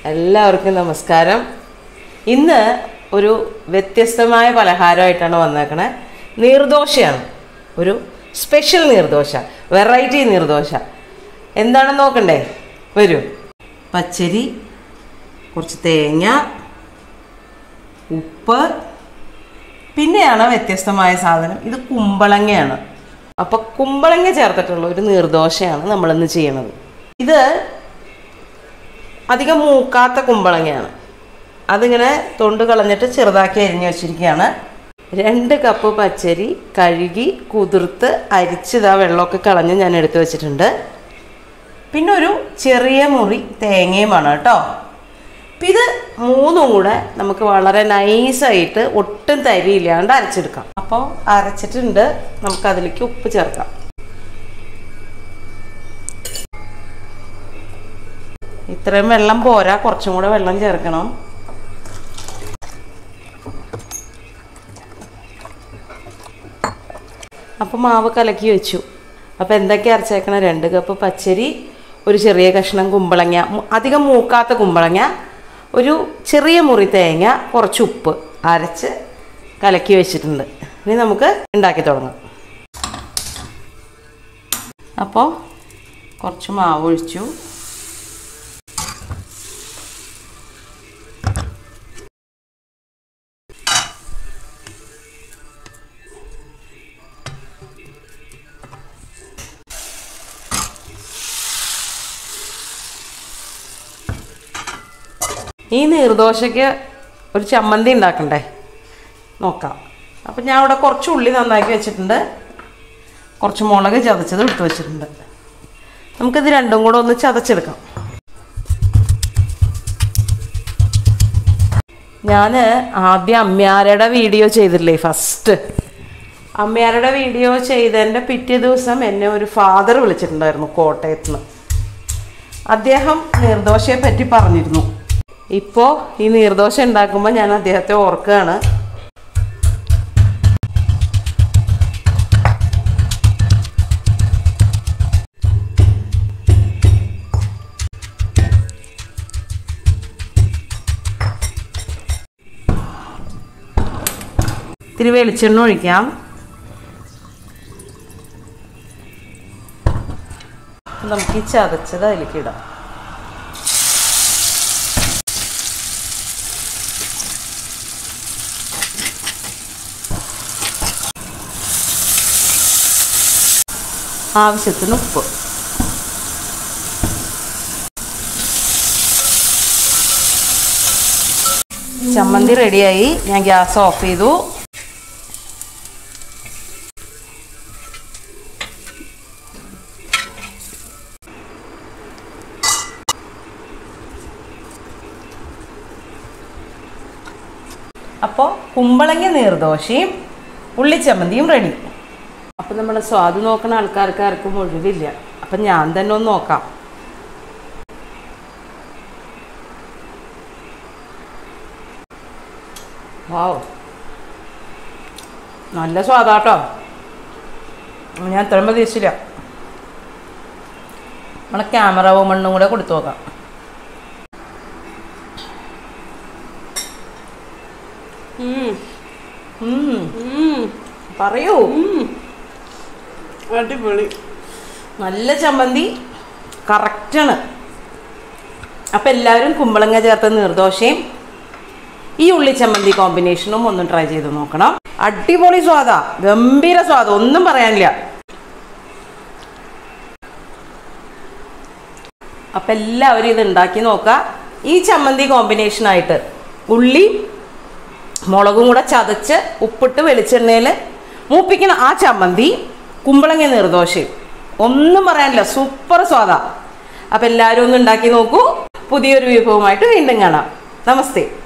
എല്ലാവർക്കും നമസ്കാരം ഇന്ന് ഒരു വ്യത്യസ്തമായ പലഹാരമായിട്ടാണ് വന്നേക്കണേ നീർദോശയാണ് ഒരു സ്പെഷ്യൽ നീർദോശ വെറൈറ്റി നീർദോശ എന്താണെന്ന് നോക്കണ്ടേ വരൂ പച്ചരി കുറച്ച് തേങ്ങ ഉപ്പ് പിന്നെയാണ് വ്യത്യസ്തമായ സാധനം ഇത് കുമ്പളങ്ങയാണ് അപ്പോൾ കുമ്പളങ്ങ ചേർത്തിട്ടുള്ള ഒരു നീർദോശയാണ് നമ്മളിന്ന് ചെയ്യണത് ഇത് അധികം മൂക്കാത്ത കുമ്പളങ്ങയാണ് അതിങ്ങനെ തൊണ്ട് കളഞ്ഞിട്ട് ചെറുതാക്കി അരിഞ്ഞു വെച്ചിരിക്കുകയാണ് രണ്ട് കപ്പ് പച്ചരി കഴുകി കുതിർത്ത് അരിച്ചതാ വെള്ളമൊക്കെ കളഞ്ഞ് ഞാൻ എടുത്തു വെച്ചിട്ടുണ്ട് പിന്നെ ഒരു ചെറിയ മുറി തേങ്ങയുമാണ് കേട്ടോ അപ്പം ഇത് മൂന്നും കൂടെ നമുക്ക് വളരെ നൈസായിട്ട് ഒട്ടും തരിയില്ലാണ്ട് അരച്ചെടുക്കാം അപ്പോൾ അരച്ചിട്ടുണ്ട് നമുക്ക് അതിലേക്ക് ഉപ്പ് ചേർക്കാം ഇത്രയും വെള്ളം പോരാ കുറച്ചും കൂടെ വെള്ളം ചേർക്കണം അപ്പോൾ മാവ് കലക്കി വെച്ചു അപ്പോൾ എന്തൊക്കെ അരച്ചേക്കണം രണ്ട് കപ്പ് പച്ചരി ഒരു ചെറിയ കഷ്ണം കുമ്പളങ്ങ മു- അധികം മൂക്കാത്ത കുമ്പളങ്ങ ഒരു ചെറിയ മുറി തേങ്ങ കുറച്ച് ഉപ്പ് അരച്ച് കലക്കി വെച്ചിട്ടുണ്ട് ഇനി നമുക്ക് ഉണ്ടാക്കി തുടങ്ങാം അപ്പോൾ കുറച്ച് മാവ് ഒഴിച്ചു ഈ നീർദോശയ്ക്ക് ഒരു ചമ്മന്തി ഉണ്ടാക്കണ്ടേ നോക്കാം അപ്പം ഞാൻ ഇവിടെ കുറച്ച് ഉള്ളി നന്നാക്കി വെച്ചിട്ടുണ്ട് കുറച്ച് മുളക് ചതച്ചത് എടുത്ത് വെച്ചിട്ടുണ്ട് നമുക്കിത് രണ്ടും കൂടെ ഒന്ന് ചതച്ചെടുക്കാം ഞാൻ ആദ്യം അമ്മയാരുടെ വീഡിയോ ചെയ്തില്ലേ ഫസ്റ്റ് അമ്മയാരുടെ വീഡിയോ ചെയ്തതിൻ്റെ പിറ്റേ ദിവസം എന്നെ ഒരു ഫാദർ വിളിച്ചിട്ടുണ്ടായിരുന്നു കോട്ടയത്ത് നിന്ന് അദ്ദേഹം നീർദോശയെ പറ്റി പറഞ്ഞിരുന്നു ഇപ്പോൾ ഈ നീർദോശ ഉണ്ടാക്കുമ്പോൾ ഞാൻ അദ്ദേഹത്തെ ഓർക്കുകയാണ് ഇത്തിരി വെളിച്ചെണ്ണ ഒഴിക്കാം നമുക്ക് ഈ ചതച്ചത് അതിലേക്ക് ഇടാം ആവശ്യത്തിന് ഉപ്പ് ചമ്മന്തി റെഡിയായി ഞാൻ ഗ്യാസ് ഓഫ് ചെയ്തു അപ്പോൾ കുമ്പളങ്ങ നീർദോശയും ഉള്ളിച്ചമ്മന്തിയും റെഡി അപ്പം നമ്മൾ സ്വാദ് നോക്കുന്ന ആൾക്കാർക്ക് ആർക്കും ഒഴിവില്ല അപ്പം ഞാൻ തന്നെ ഒന്ന് നോക്കാം വാവ് നല്ല സ്വാദാട്ടോ ഞാൻ ഇത്രയും പ്രതീക്ഷിച്ചില്ല നമ്മളെ ക്യാമറ വുമണ്ണും കൂടെ കൊടുത്തു നോക്കാം ഉം. പറയൂ അടിപൊളി നല്ല ചമ്മന്തി കറക്റ്റാണ് അപ്പം എല്ലാവരും കുമ്പളങ്ങ ചേർത്ത നീർദോശയും ഈ ഉള്ളി ചമ്മന്തി കോമ്പിനേഷനും ഒന്ന് ട്രൈ ചെയ്ത് നോക്കണം അടിപൊളി സ്വാദാ ഗംഭീര സ്വാദം ഒന്നും പറയാനില്ല അപ്പം എല്ലാവരും ഇത് ഉണ്ടാക്കി നോക്കുക ഈ ചമ്മന്തി കോമ്പിനേഷനായിട്ട് ഉള്ളി മുളകും കൂടെ ചതച്ച് ഉപ്പിട്ട് വെളിച്ചെണ്ണയിൽ മൂപ്പിക്കുന്ന ആ ചമ്മന്തി കുമ്പളങ്ങ നീർദോശയും ഒന്നും പറയാനില്ല സൂപ്പർ സ്വാദാ അപ്പം എല്ലാവരും ഒന്ന് ഉണ്ടാക്കി നോക്കൂ പുതിയൊരു വിഭവമായിട്ട് വീണ്ടും കാണാം നമസ്തേ